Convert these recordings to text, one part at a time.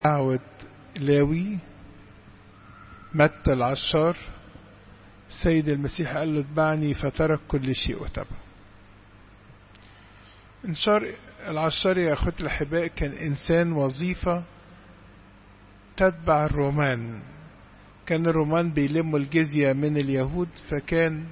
دعوة لاوي متى العشار السيد المسيح قال له اتبعني فترك كل شيء وتبع انشار العشار يا أخوتي الأحباء كان إنسان وظيفة تتبع الرومان كان الرومان بيلموا الجزية من اليهود فكان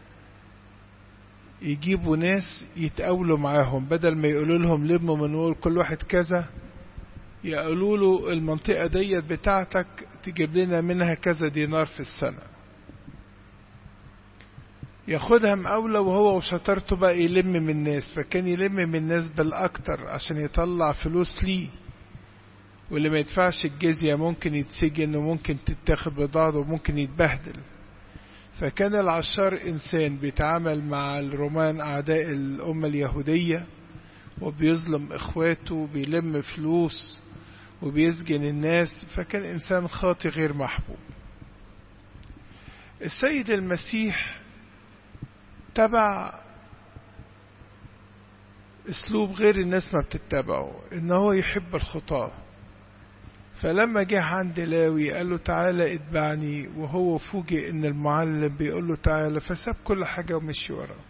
يجيبوا ناس يتقاولوا معاهم بدل ما يقولوا لهم لموا من كل واحد كذا يقولوا له المنطقة ديت بتاعتك تجيب لنا منها كذا دينار في السنة ياخدها مقاولة وهو وشطارته بقى يلم من الناس فكان يلم من الناس بالأكتر عشان يطلع فلوس ليه واللي ما يدفعش الجزية ممكن يتسجن وممكن تتاخد بضاعته وممكن يتبهدل فكان العشار إنسان بيتعامل مع الرومان أعداء الأمة اليهودية وبيظلم إخواته وبيلم فلوس وبيسجن الناس فكان إنسان خاطي غير محبوب السيد المسيح تبع اسلوب غير الناس ما بتتبعه ان هو يحب الخطاه فلما جه عند لاوي قال له تعالى اتبعني وهو فوجئ ان المعلم بيقول له تعالى فساب كل حاجه ومشي وراه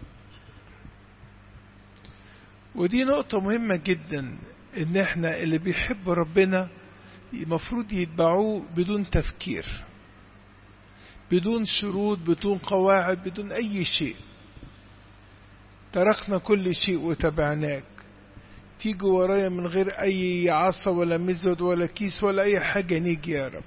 ودي نقطة مهمة جدا ان احنا اللي بيحب ربنا المفروض يتبعوه بدون تفكير بدون شروط بدون قواعد بدون اي شيء تركنا كل شيء وتبعناك تيجي ورايا من غير اي عصا ولا مزود ولا كيس ولا اي حاجة نيجي يا رب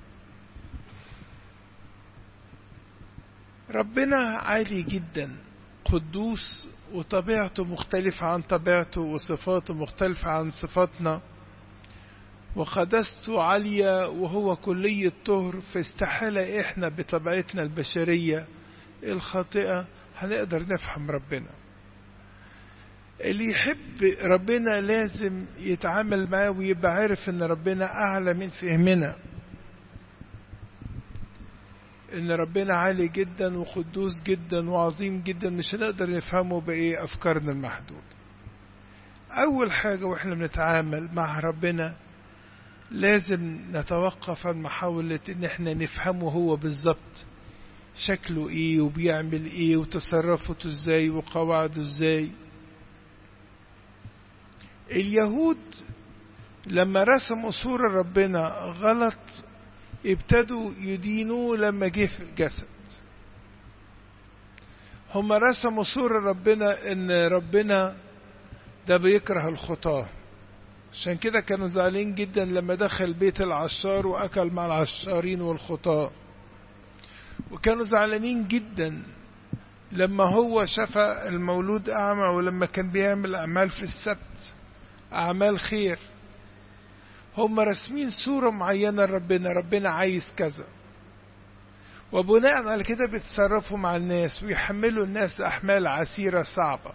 ربنا عالي جدا قدوس وطبيعته مختلفة عن طبيعته وصفاته مختلفة عن صفاتنا وقدسته عالية وهو كلية طهر فاستحالة احنا بطبيعتنا البشرية الخاطئة هنقدر نفهم ربنا اللي يحب ربنا لازم يتعامل معاه ويبقى عارف ان ربنا اعلى من فهمنا ان ربنا عالي جدا وقدوس جدا وعظيم جدا مش هنقدر نفهمه بايه افكارنا المحدودة اول حاجة واحنا بنتعامل مع ربنا لازم نتوقف عن محاولة ان احنا نفهمه هو بالظبط شكله ايه وبيعمل ايه وتصرفته ازاي وقواعده ازاي اليهود لما رسموا صورة ربنا غلط ابتدوا يدينوه لما جه في الجسد هم رسموا صورة ربنا ان ربنا ده بيكره الخطاة عشان كده كانوا زعلين جدا لما دخل بيت العشار واكل مع العشارين والخطاة وكانوا زعلانين جدا لما هو شفى المولود اعمى ولما كان بيعمل اعمال في السبت اعمال خير هم راسمين صورة معينة لربنا ربنا عايز كذا وبناء على كده بيتصرفوا مع الناس ويحملوا الناس أحمال عسيرة صعبة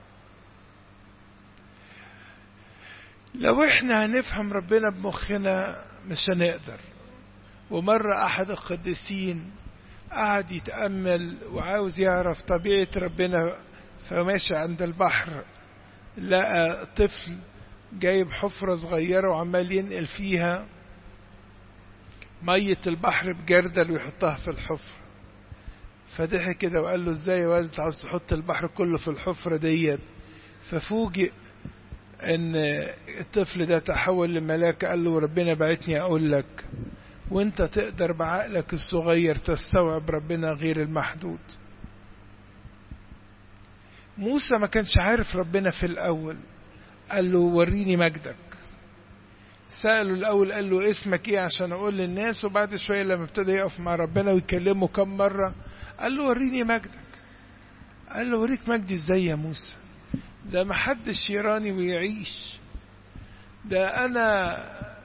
لو احنا هنفهم ربنا بمخنا مش هنقدر ومرة أحد القديسين قعد يتأمل وعاوز يعرف طبيعة ربنا فماشي عند البحر لقى طفل جايب حفرة صغيرة وعمال ينقل فيها مية البحر بجردل ويحطها في الحفرة فضحك كده وقال له ازاي يا ولد عاوز تحط البحر كله في الحفرة ديت ففوجئ ان الطفل ده تحول لملاك قال له ربنا بعتني اقول لك وانت تقدر بعقلك الصغير تستوعب ربنا غير المحدود موسى ما كانش عارف ربنا في الاول قال له وريني مجدك سأله الأول قال له اسمك ايه عشان أقول للناس وبعد شوية لما ابتدى يقف مع ربنا ويكلمه كم مرة قال له وريني مجدك قال له وريك مجدي ازاي يا موسى ده محدش يراني ويعيش ده أنا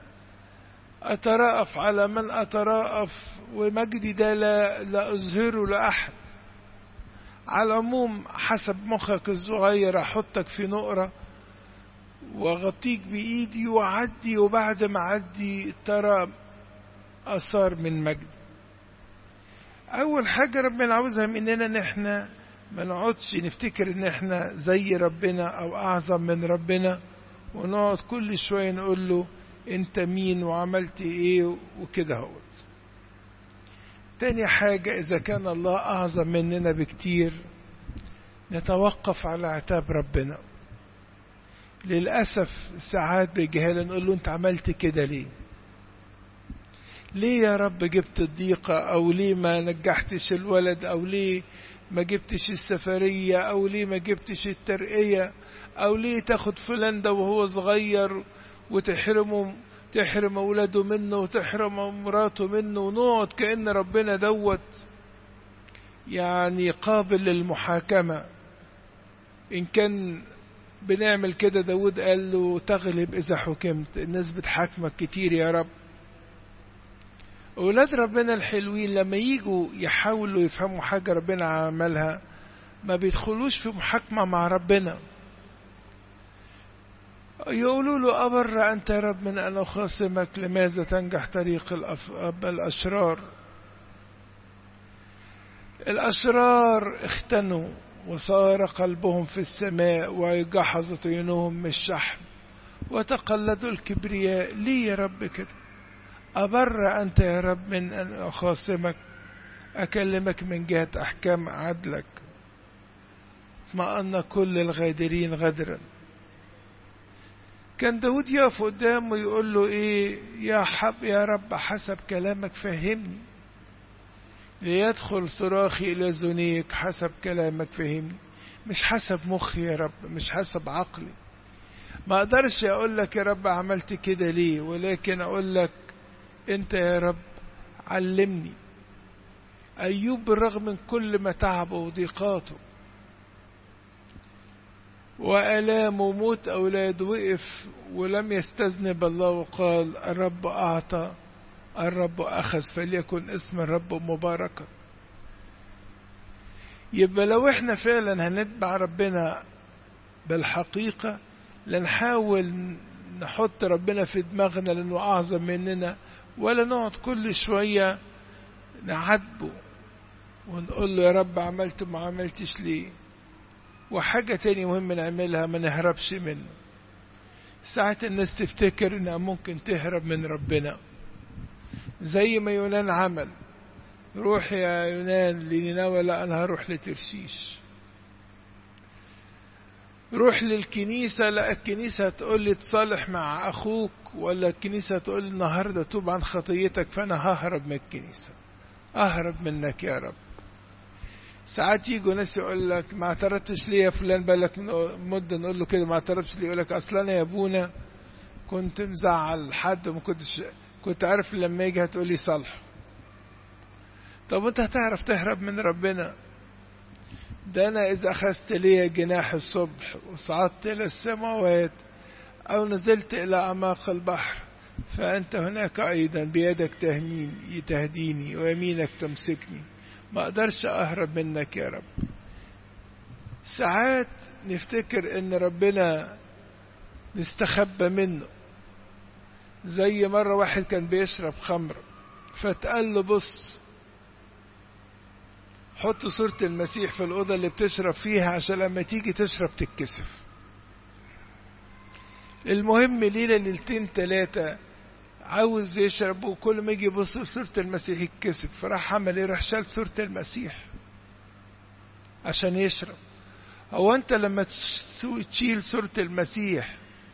أترأف على من أترأف ومجدي ده لا, لا أظهره لأحد على العموم حسب مخك الصغير أحطك في نقرة واغطيك بايدي واعدي وبعد ما اعدي ترى اثار من مجد اول حاجة ربنا عاوزها مننا ان احنا ما نقعدش نفتكر ان احنا زي ربنا او اعظم من ربنا ونقعد كل شوية نقول له انت مين وعملت ايه وكده هوت تاني حاجة إذا كان الله أعظم مننا بكتير نتوقف على عتاب ربنا للأسف ساعات بجهالة نقول له أنت عملت كده ليه ليه يا رب جبت الضيقة أو ليه ما نجحتش الولد أو ليه ما جبتش السفرية أو ليه ما جبتش الترقية أو ليه تاخد فلان ده وهو صغير وتحرمه تحرم أولاده منه وتحرم مراته منه ونقعد كأن ربنا دوت يعني قابل للمحاكمة إن كان بنعمل كده داود قال له تغلب إذا حكمت الناس بتحاكمك كتير يا رب أولاد ربنا الحلوين لما يجوا يحاولوا يفهموا حاجة ربنا عملها ما بيدخلوش في محاكمة مع ربنا يقولوا له أبر أنت يا رب من أن أخاصمك لماذا تنجح طريق الأف... الأشرار الأشرار اختنوا وصار قلبهم في السماء وجحظت عيونهم من الشحم وتقلدوا الكبرياء ليه يا رب كده أبر أنت يا رب من أن أخاصمك أكلمك من جهة أحكام عدلك ما أن كل الغادرين غدرا كان داود يقف قدامه يقول له ايه يا حب يا رب حسب كلامك فهمني ليدخل صراخي الى زنيك حسب كلامك فهمني مش حسب مخي يا رب مش حسب عقلي ما اقدرش اقول لك يا رب عملت كده ليه ولكن اقول لك انت يا رب علمني ايوب بالرغم من كل ما تعبه وضيقاته وآلام وموت أولاد وقف ولم يستذنب الله وقال الرب أعطى الرب أخذ فليكن اسم الرب مباركا يبقى لو احنا فعلا هنتبع ربنا بالحقيقة لنحاول نحط ربنا في دماغنا لأنه أعظم مننا ولا نقعد كل شوية نعاتبه ونقول له يا رب عملت ما عملتش ليه وحاجة تاني مهم نعملها ما نهربش منه ساعات الناس تفتكر انها ممكن تهرب من ربنا زي ما يونان عمل روح يا يونان لنينوى لا انا هروح لترشيش روح للكنيسة لا الكنيسة هتقول لي تصالح مع أخوك ولا الكنيسة تقول لي النهاردة توب عن خطيتك فأنا ههرب من الكنيسة أهرب منك يا رب ساعات يجوا ناس يقول لك ما اعترفتش ليه يا فلان بالك مده نقول له كده ما اعترفتش ليه يقول لك اصل انا يا ابونا كنت مزعل حد وما كنتش كنت عارف لما يجي هتقول لي صالحه طب انت هتعرف تهرب من ربنا ده انا اذا اخذت لي جناح الصبح وصعدت الى السماوات او نزلت الى اعماق البحر فانت هناك ايضا بيدك تهمين تهديني ويمينك تمسكني ما اقدرش اهرب منك يا رب ساعات نفتكر ان ربنا نستخبى منه زي مرة واحد كان بيشرب خمر فتقال له بص حط صورة المسيح في الأوضة اللي بتشرب فيها عشان لما تيجي تشرب تتكسف المهم ليلة ليلتين تلاتة عاوز يشرب وكل ما يجي يبص في صورة المسيح يتكسف فراح عمل ايه راح شال صورة المسيح عشان يشرب هو انت لما تشيل صورة المسيح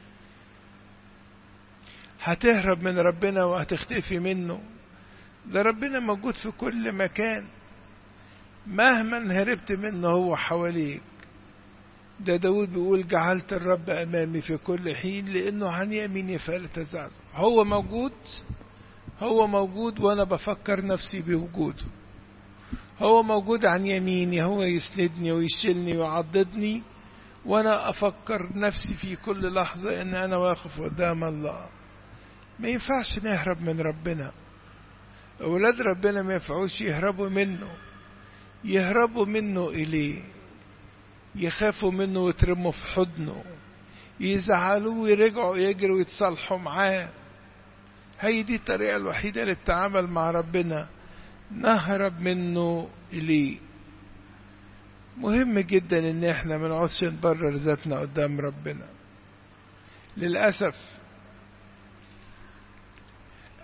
هتهرب من ربنا وهتختفي منه ده ربنا موجود في كل مكان مهما هربت منه هو حواليك ده داود بيقول جعلت الرب أمامي في كل حين لأنه عن يميني فلا تزعزع هو موجود هو موجود وأنا بفكر نفسي بوجوده هو موجود عن يميني هو يسندني ويشيلني ويعضدني وأنا أفكر نفسي في كل لحظة إن أنا واقف قدام الله ما ينفعش نهرب من ربنا أولاد ربنا ما ينفعوش يهربوا منه يهربوا منه إليه يخافوا منه ويترموا في حضنه يزعلوه ويرجعوا يجروا ويتصالحوا معاه هي دي الطريقة الوحيدة للتعامل مع ربنا نهرب منه إليه مهم جدا ان احنا ما نقعدش نبرر ذاتنا قدام ربنا للأسف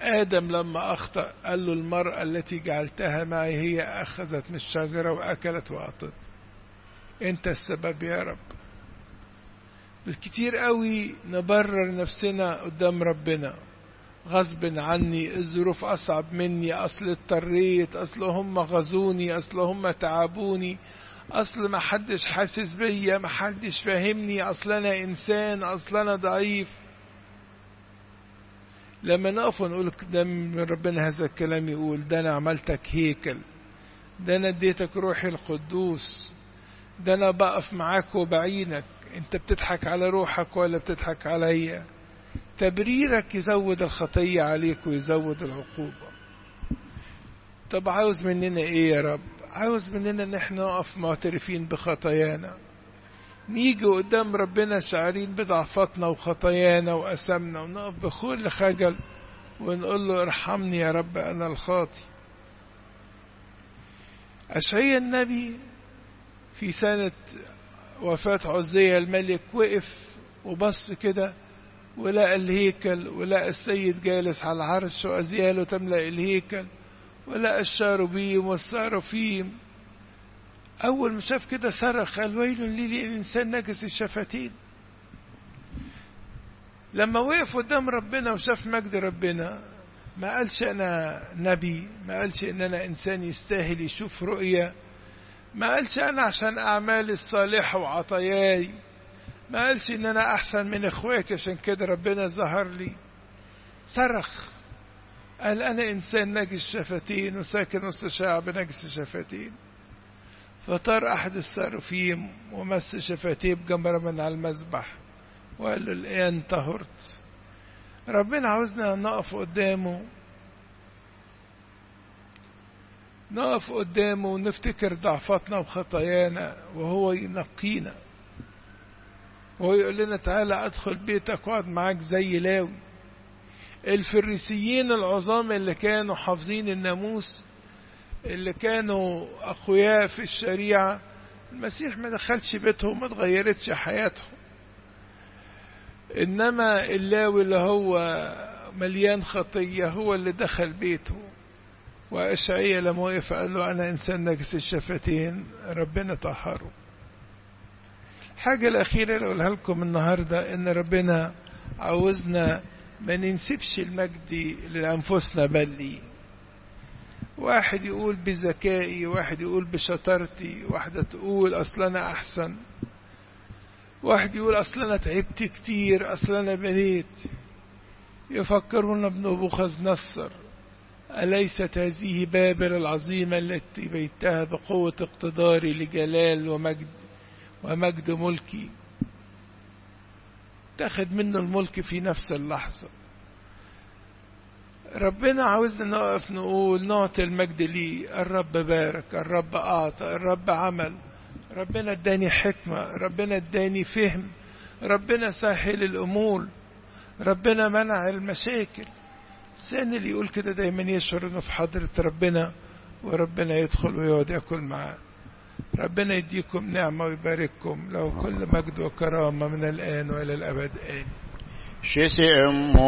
آدم لما أخطأ قال له المرأة التي جعلتها معي هي أخذت من الشجرة وأكلت وأعطت أنت السبب يا رب بالكتير قوي نبرر نفسنا قدام ربنا غصب عني الظروف أصعب مني أصل اضطريت أصل هم غزوني أصل هم تعبوني أصل ما حدش حاسس بيا ما حدش فاهمني أصل أنا إنسان أصل أنا ضعيف لما نقف ونقول قدام ربنا هذا الكلام يقول ده أنا عملتك هيكل ده أنا اديتك روحي القدوس ده أنا بقف معاك وبعينك أنت بتضحك على روحك ولا بتضحك عليا تبريرك يزود الخطية عليك ويزود العقوبة طب عاوز مننا ايه يا رب عاوز مننا ان احنا نقف معترفين بخطايانا نيجي قدام ربنا شعرين بضعفاتنا وخطايانا وأسامنا ونقف بكل خجل ونقول له ارحمني يا رب أنا الخاطي أشعيا النبي في سنة وفاة عزية الملك وقف وبص كده ولقى الهيكل ولقى السيد جالس على العرش وأزياله تملأ الهيكل ولقى الشاروبيم والصارفيم أول ما شاف كده صرخ قال ويل لي للإنسان نجس الشفتين لما وقف قدام ربنا وشاف مجد ربنا ما قالش أنا نبي ما قالش إن أنا إنسان يستاهل يشوف رؤية ما قالش أنا عشان أعمالي الصالحة وعطاياي ما قالش إن أنا أحسن من إخواتي عشان كده ربنا ظهر لي صرخ قال أنا إنسان نجس شفتين وساكن وسط شعب نجس شفتين فطار أحد السرافيم ومس شفتيه بجمرة من على المذبح وقال له الآن طهرت ربنا عاوزنا نقف قدامه نقف قدامه ونفتكر ضعفاتنا وخطايانا وهو ينقينا وهو يقول لنا تعالى ادخل بيتك واقعد معاك زي لاوي الفريسيين العظام اللي كانوا حافظين الناموس اللي كانوا أخويا في الشريعة المسيح ما دخلش بيتهم ما اتغيرتش حياتهم إنما اللاوي اللي هو مليان خطية هو اللي دخل بيته وأشعية لما وقف قال له أنا إنسان نجس الشفتين ربنا طهره الحاجة الأخيرة اللي أقولها لكم النهاردة إن ربنا عاوزنا ما ننسبش المجد لأنفسنا بل ليه واحد يقول بذكائي واحد يقول بشطارتي واحدة تقول أصل أنا أحسن واحد يقول أصل أنا تعبت كتير أصل أنا بنيت يفكرون بنبوخذ نصر أليست هذه بابل العظيمة التي بيتها بقوة اقتداري لجلال ومجد ومجد ملكي تاخد منه الملك في نفس اللحظة ربنا عاوزنا نقف نقول نعطي المجد ليه الرب بارك الرب أعطى الرب عمل ربنا اداني حكمة ربنا اداني فهم ربنا سهل الأمور ربنا منع المشاكل الإنسان اللي يقول كده دايما يشعر انه في حضرة ربنا وربنا يدخل ويقعد ياكل معاه ربنا يديكم نعمة ويبارككم له كل مجد وكرامة من الآن وإلى الأبد آمين شسم